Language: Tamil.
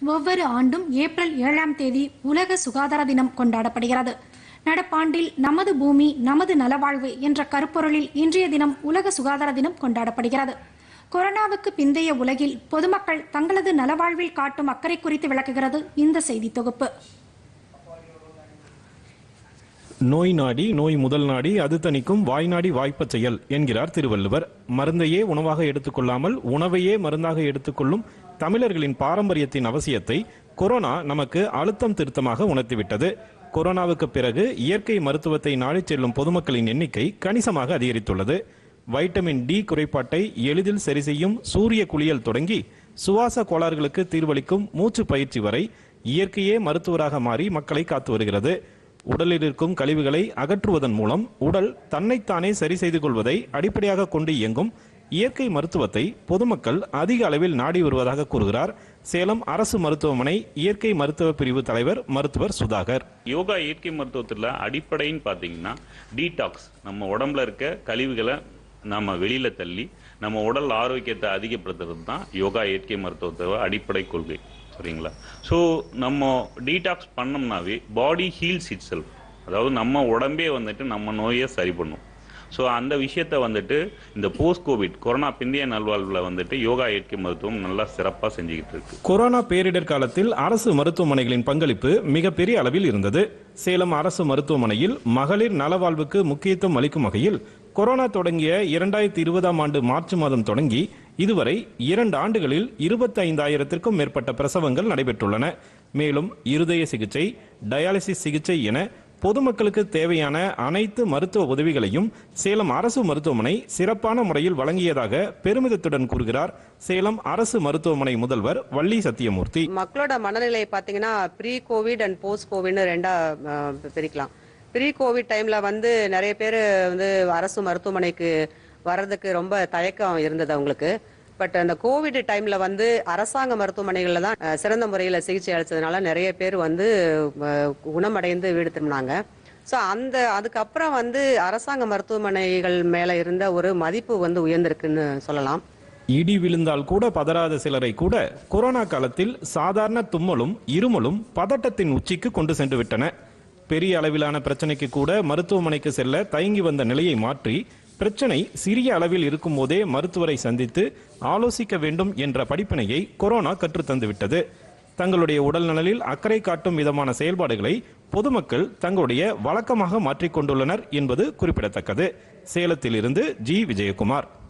ஒவ்வொரு ஆண்டும் ஏப்ரல் ஏழாம் தேதி உலக சுகாதார தினம் கொண்டாடப்படுகிறது நடப்பாண்டில் நமது பூமி நமது நலவாழ்வு என்ற கருப்பொருளில் இன்றைய தினம் உலக சுகாதார தினம் கொண்டாடப்படுகிறது கொரோனாவுக்கு பிந்தைய உலகில் பொதுமக்கள் தங்களது நலவாழ்வில் காட்டும் அக்கறை குறித்து விளக்குகிறது இந்த செய்தி தொகுப்பு நோய் நாடி நோய் முதல் நாடி அது தணிக்கும் வாய் நாடி வாய்ப்பச் செயல் என்கிறார் திருவள்ளுவர் மருந்தையே உணவாக எடுத்துக்கொள்ளாமல் உணவையே மருந்தாக எடுத்துக்கொள்ளும் தமிழர்களின் பாரம்பரியத்தின் அவசியத்தை கொரோனா நமக்கு அழுத்தம் திருத்தமாக உணர்த்திவிட்டது கொரோனாவுக்கு பிறகு இயற்கை மருத்துவத்தை நாடிச் செல்லும் பொதுமக்களின் எண்ணிக்கை கணிசமாக அதிகரித்துள்ளது வைட்டமின் டி குறைபாட்டை எளிதில் சரி செய்யும் சூரிய குளியல் தொடங்கி சுவாச கோளாறுகளுக்கு தீர்வளிக்கும் மூச்சு பயிற்சி வரை இயற்கையே மருத்துவராக மாறி மக்களை காத்து வருகிறது உடலில் இருக்கும் கழிவுகளை அகற்றுவதன் மூலம் உடல் தன்னைத்தானே சரி செய்து கொள்வதை அடிப்படையாக கொண்டு இயங்கும் இயற்கை மருத்துவத்தை பொதுமக்கள் அதிக அளவில் நாடி வருவதாக கூறுகிறார் சேலம் அரசு மருத்துவமனை இயற்கை மருத்துவ பிரிவு தலைவர் மருத்துவர் சுதாகர் யோகா இயற்கை மருத்துவத்தில் அடிப்படைன்னு பார்த்தீங்கன்னா டீடாக்ஸ் நம்ம உடம்புல இருக்க கழிவுகளை நம்ம வெளியில தள்ளி நம்ம உடல் ஆரோக்கியத்தை அதிகப்படுத்துறது தான் யோகா இயற்கை மருத்துவத்தோட அடிப்படை கொள்கை சரிங்களா ஸோ நம்ம டீடாக்ஸ் பண்ணோம்னாவே பாடி ஹீல்ஸ் இட் செல்ஃப் அதாவது நம்ம உடம்பே வந்துட்டு நம்ம நோயை சரி பண்ணும் ஸோ அந்த விஷயத்தை வந்துட்டு இந்த போஸ்ட் கோவிட் கொரோனா பிந்தைய நல்வாழ்வில் வந்துட்டு யோகா இயற்கை மருத்துவம் நல்லா சிறப்பாக செஞ்சுக்கிட்டு இருக்கு கொரோனா பேரிடர் காலத்தில் அரசு மருத்துவமனைகளின் பங்களிப்பு மிகப்பெரிய அளவில் இருந்தது சேலம் அரசு மருத்துவமனையில் மகளிர் நலவாழ்வுக்கு முக்கியத்துவம் அளிக்கும் வகையில் கொரோனா தொடங்கிய இரண்டாயிரத்தி இருபதாம் ஆண்டு மார்ச் மாதம் தொடங்கி இதுவரை இரண்டு ஆண்டுகளில் இருபத்தி ஐந்தாயிரத்திற்கும் மேற்பட்ட பிரசவங்கள் நடைபெற்றுள்ளன மேலும் இருதய சிகிச்சை டயாலிசிஸ் சிகிச்சை என பொதுமக்களுக்கு தேவையான அனைத்து மருத்துவ உதவிகளையும் சேலம் அரசு மருத்துவமனை சிறப்பான முறையில் வழங்கியதாக பெருமிதத்துடன் கூறுகிறார் சேலம் அரசு மருத்துவமனை முதல்வர் வள்ளி சத்தியமூர்த்தி மக்களோட மனநிலை பாத்தீங்கன்னா ப்ரீ கோவிட் அண்ட் போஸ்ட் கோவிட்னு ரெண்டா அஹ், பிரிக்கலாம் ப்ரீ கோவிட் டைம்ல வந்து நிறைய பேர் வந்து அரசு மருத்துவமனைக்கு வர்றதுக்கு ரொம்ப தயக்கம் இருந்தது அவங்களுக்கு பட் அந்த கோவிட் டைம்ல வந்து அரசாங்க மருத்துவமனைகள்ல தான் அஹ், சிறந்த முறையில சிகிச்சை அளிச்சதுனால நிறைய பேர் வந்து அஹ், குணமடைந்து வீடு திரும்பினாங்க ஸோ அந்த அதுக்கப்புறம் வந்து அரசாங்க மருத்துவமனைகள் மேல இருந்த ஒரு மதிப்பு வந்து உயர்ந்திருக்குன்னு சொல்லலாம் இடி விழுந்தால் கூட பதறாத சிலரை கூட கொரோனா காலத்தில் சாதாரண தும்மலும் இருமலும் பதட்டத்தின் உச்சிக்கு கொண்டு சென்று விட்டன பெரிய அளவிலான பிரச்சனைக்கு கூட மருத்துவமனைக்கு செல்ல தயங்கி வந்த நிலையை மாற்றி பிரச்சனை சிறிய அளவில் இருக்கும் போதே மருத்துவரை சந்தித்து ஆலோசிக்க வேண்டும் என்ற படிப்பினையை கொரோனா கற்றுத்தந்து விட்டது தங்களுடைய உடல் நலனில் அக்கறை காட்டும் விதமான செயல்பாடுகளை பொதுமக்கள் தங்களுடைய வழக்கமாக மாற்றிக் கொண்டுள்ளனர் என்பது குறிப்பிடத்தக்கது சேலத்திலிருந்து ஜி விஜயகுமார்